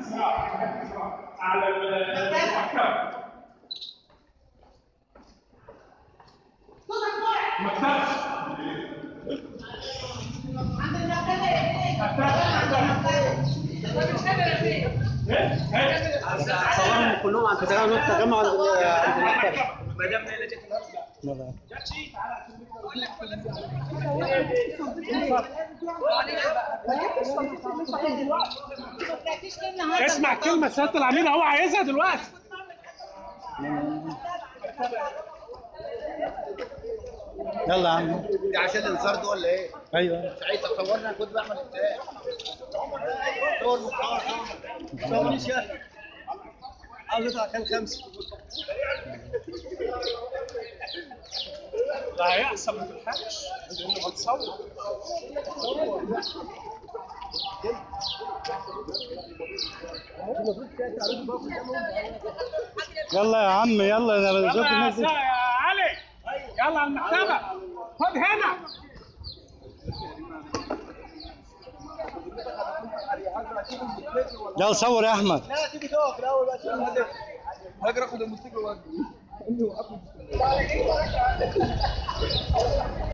على المكتب صورهم كلهم عند تجمع تجمع عند عند المكتب مدام ليلى جت النهارده اسمع كلمة سيادة العميد هو عايزها دلوقتي يلا يا عم دي عشان الانذار ده ولا ايه؟ ايوه مش عايز تصورنا كنت بعمل ازاي؟ صور مختار صور مش عاوز اطلع كان خمسه لا هيحصل ما تلحقش لانه بتصور يلا يا عم يلا انا بشوف يلا يا الناس سا- دي يا علي يلا على المكتبة خد هنا يلا صور يا احمد لا تيجي تقف الاول بقى عشان هدف هاجر اخد الموتوسيكل وادي